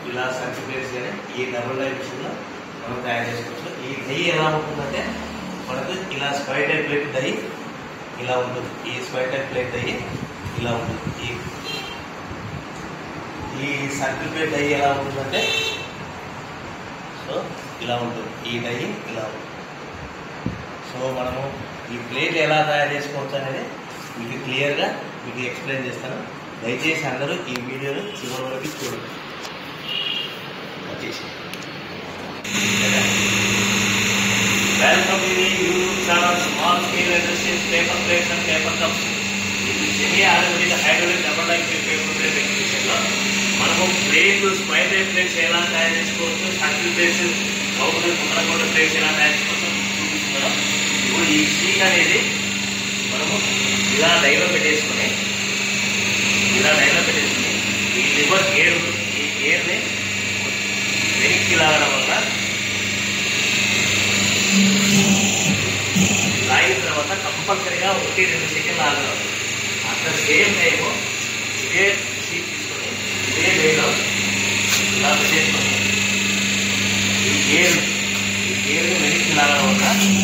ఇలా సర్టిఫికేట్స్ కానీ ఈ డబుల్ డై మిషన్లో మనం తయారు చేసుకోవచ్చు ఈ దహి ఎలా ఉంటుందంటే మనకు ఇలా స్క్వైర్ టైప్ ప్లేట్ దహి ఇలా ఉంటుంది ఈ స్క్వైర్ టైప్ ప్లేట్ దహి ఇలా ఉంటుంది ఈ ఈ సర్కిల్ ప్లేట్ దహి ఎలా ఉంటుందంటే సో ఇలా ఉంటుంది ఈ దహి ఇలా ఉంటుంది సో మనము ఈ ప్లేట్ ఎలా తయారు చేసుకోవచ్చు అనేది మీకు క్లియర్గా మీకు ఎక్స్ప్లెయిన్ చేస్తాను దయచేసి అందరూ ఈ వీడియోను చివరి వరకు చూడండి వచ్చేసి welcome to the youtube channel small scale industries paper plates and paper cups ఇది semi automatic hydraulic double die paper plate ఎగ్జిబిషన్లో మనము ప్లేట్లు స్క్వైర్ టైప్ ప్లేట్స్ ఎలా తయారు చేసుకోవచ్చు సర్కిల్ ప్లేట్స్ అవుట్ ముద్రగొండ ప్లేట్స్ ఎలా తయారు చేసుకోవచ్చు చూపిస్తున్నాం ఇప్పుడు ఈ షీట్ అనేది మనము ఇలా డైలో పెట్టేసుకొని ఇలా డైలో పెట్టేసుకొని ఈ లివర్ గేర్ ఉంటుంది. ఈ గేర్ని వెనక్కి లాగడం వల్ల లాగిన తర్వాత కంపల్సరీగా ఒకటి రెండు సెకండ్లు ఆగడం అట్ ద సేమ్ టైం ఇదే షీట్ తీసుకొని ఇదే వేలో ఇలా పెట్టేసుకొని ఈ గేర్ ఈ గేర్ని వెనక్కి లాగడం వల్ల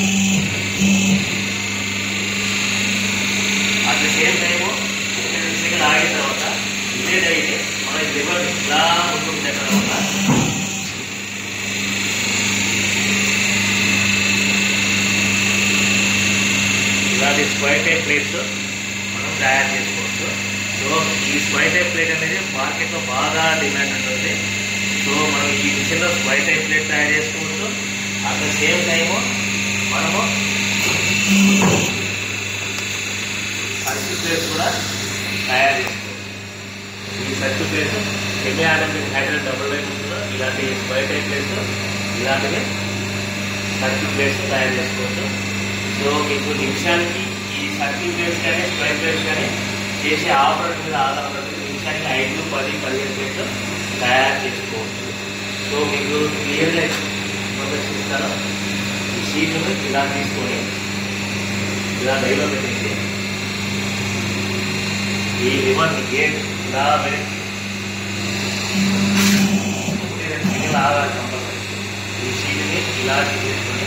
అట్ ద సేమ్ టైము ఒకటి రెండు సెకండ్లు ఆగిన తర్వాత ఇదే అయితే మన లివర్ ఇలా ముందుకు పెట్టడం వల్ల ఇలాంటి స్క్వైర్ టైప్ ప్లేట్స్ మనం తయారు చేసుకోవచ్చు సో ఈ స్క్వైర్ టైప్ ప్లేట్ అనేది మార్కెట్లో బాగా డిమాండ్ ఉంటుంది సో మనం ఈ మిషన్లో స్క్వైర్ టైప్ ప్లేట్ తయారు చేసుకోవచ్చు అట్ ద సేమ్ టైము మనము సర్కిల్ ప్లేట్స్ కూడా తయారు చేసుకోవచ్చు ఈ circle plates semi automatic hydraulic double line ఉంటుందో ఇలాంటి స్క్వైర్ టైప్ ప్లేట్స్ ఇలాంటివి సర్కిల్ ప్లేట్స్ తయారు చేసుకోవచ్చు సో మీకు నిమిషానికి ఈ సర్కిల్ ప్లేట్స్ కానీ స్క్వైర్ ప్లేట్స్ కానీ చేసే ఆపరేట్ మీద ఆధారపడి నిమిషానికి ఐదు పది పదిహేను ప్లేట్లు తయారు చేసుకోవచ్చు సో మీకు క్లియర్గా ప్రదర్శిస్తాను ఈ షీట్ను ఇలా తీసుకొని ఇలా డైలో పెట్టేసి ఈ లివర్ని గేట్ ఇలా వెనక్కి ఒకటి రెండు సెకండ్లు ఆగాలి కంపల్సరీ ఈ షీట్ని ఇలా తీసుకొని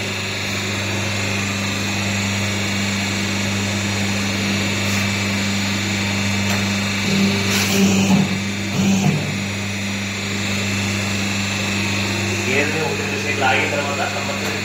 గేర్ని ఒకటి రెండు సెకండ్లు ఆగిన తర్వాత కంపల్సరీ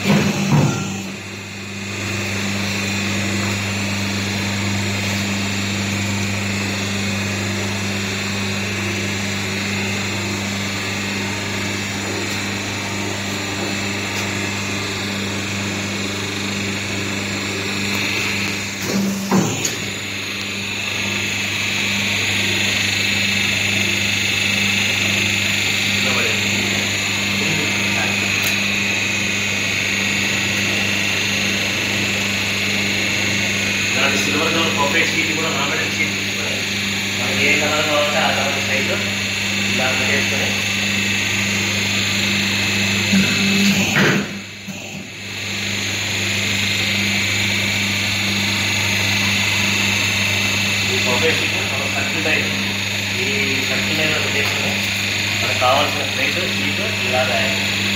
ఇలాంటి సిల్వర్ కలర్ కొబ్బరి షీట్ కూడా నామినేట్ షీట్ తీసుకొని మనకి ఏ కలర్ కావాలంటే ఆ కలర్ సైజు ఇలా పెట్టేసుకొని ఈ కొబ్బరి షీట్ మనం సర్కిల్ లైన్ ఈ సర్కిల్ లైన్లో పెట్టేసుకొని మనకు కావాల్సిన ప్లేట్ షీట్ ఇలా తయారు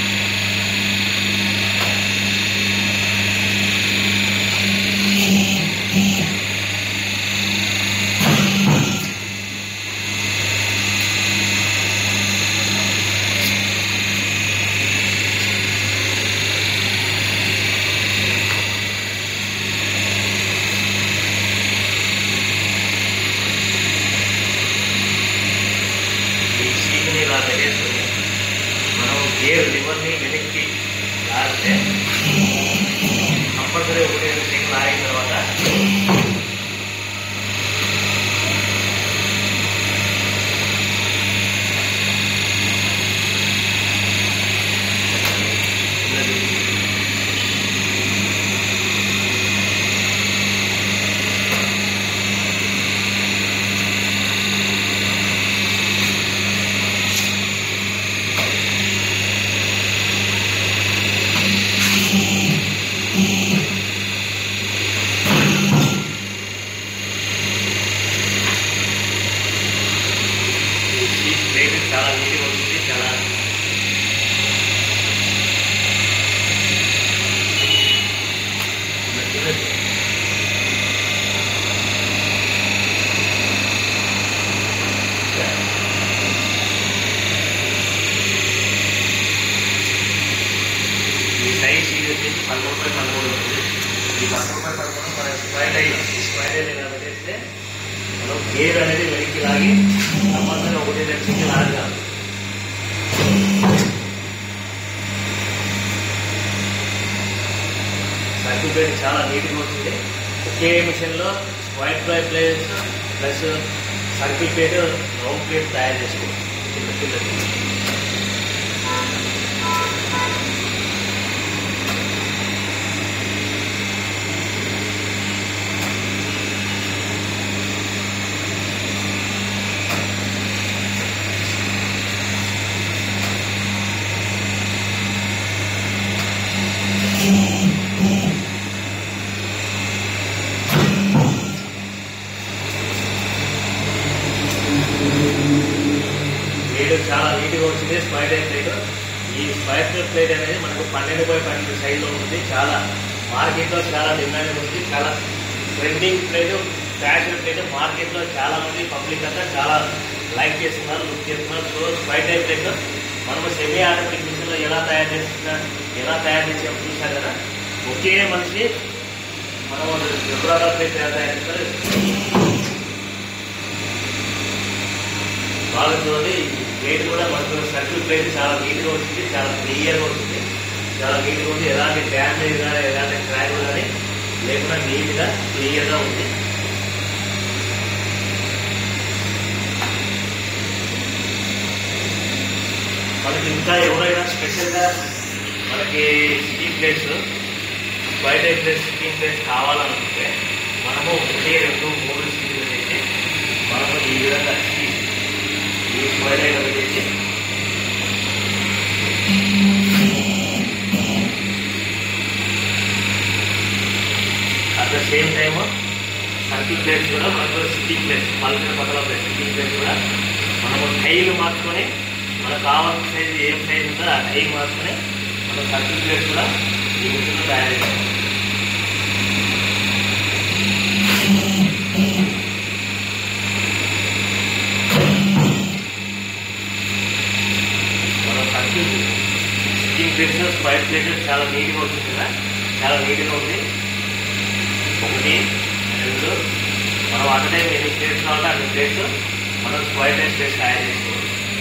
ఈ షీట్ని ఇలా పెట్టేసుకొని మనం గేర్ లివర్ని వెనక్కి లాగితే కంపల్సరీ ఒకటి రెండు సెకండ్ ఆగిన తర్వాత ఈ షీట్ ప్లేట్ చాలా నీట్గా ఉంటుంది చాలా రూపాయి పదమూడు ఉంది ఈ పది రూపాయి పదమూడు మన స్క్వైర్ అయిన స్క్వైర్ అయిన ఇలా పెట్టేస్తే మనం గేర్ అనేది వెనక్కి లాగి సంబంధంగా ఒకటి దగ్గరికి లాగాలి సర్కిల్ ప్లేట్ చాలా నీట్గా వచ్చింది ఒకే మిషన్లో white fry plates plus circle plate round plate తయారు చేసుకోవచ్చు చిన్న పిల్లలు ప్లేట్ చాలా నీట్గా వచ్చింది స్క్వైర్ టైప్ ప్లేట్ ఈ స్క్వైర్ టైప్ ప్లేట్ అనేది మనకు పన్నెండు బై పన్నెండు సైజులో ఉంటుంది చాలా మార్కెట్లో చాలా డిమాండ్ ఉంది చాలా ట్రెండింగ్ ప్లేట్ ఫ్యాషన్ ప్లేట్ మార్కెట్లో చాలా మంది పబ్లిక్ అంతా చాలా లైక్ చేస్తున్నారు లుక్ చేస్తున్నారు సో స్క్వైర్ టైప్ ప్లేట్ మనము సెమీ ఆటోమేటిక్ మిషన్లో ఎలా తయారు చేస్తున్నారు ఎలా తయారు చేసాము చూసారు కదా ఒకే మనిషి మనము రుద్రాల ప్లేట్ ఎలా తయారు చేస్తారు బాగా చూడండి ప్లేట్ కూడా మనకు సర్కిల్ ప్లేట్ చాలా నీట్గా వచ్చింది చాలా క్లియర్గా వచ్చింది చాలా నీట్గా ఉంది ఎలాంటి డ్యామేజ్ కానీ ఎలాంటి క్రాక్ కానీ లేకుండా నీట్గా క్లియర్గా ఉంది మనకి ఇంకా ఎవరైనా స్పెషల్గా మనకి స్టీమ్ ప్లేట్స్ బయట ప్లేస్ స్టీమ్ ప్లేట్స్ కావాలనుకుంటే మనము ఒకటి రెండు మూడు స్టీమ్లు చేసి మనము ఈ విధంగా ఈ- ఈ బయట పెట్టేసి at the same time circle plates కూడా మనకు సిట్టింగ్ ప్లేట్స్ పల్సిన పక్కల సిట్టింగ్ ప్లేట్స్ కూడా మనము టైల్ మార్చుకొని మనకు కావాల్సిన సైజు ఏం సైజు ఉందో ఆ టైల్ మార్చుకొని మనం సర్కిల్ ప్లేట్స్ కూడా ఈ మిషన్లో తయారు చేస్తాం మనం circle sitting plates square plates చాలా నీట్గా ఉంటుంది కదా చాలా నీట్గా ఉంది ఒకటి రెండు మనం అట్ టైం ఎన్ని ప్లేట్స్ కావాలంటే అన్ని ప్లేట్స్ మనం స్క్వైర్ టైప్ ప్లేట్స్ తయారు చేసుకోవచ్చు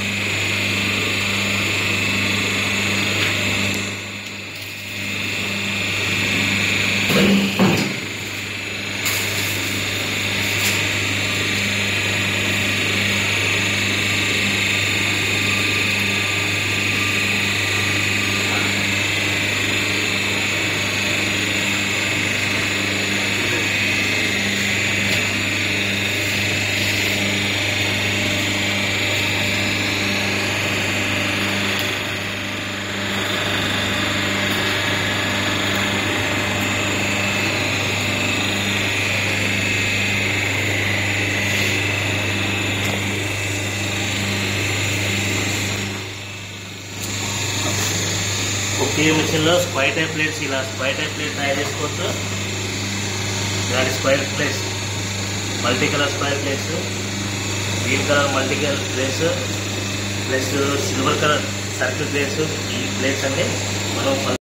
ఒకే మిషన్లో స్క్వైర్ టైప్ ప్లేట్స్ ఇలా స్క్వైర్ టైప్ ప్లేట్ తయారు చేసుకోవచ్చు ఇలాంటి square plates multi colour square plates green colour multi colour plates plus silver colour circle plates ఈ ప్లేట్స్ అన్ని మనం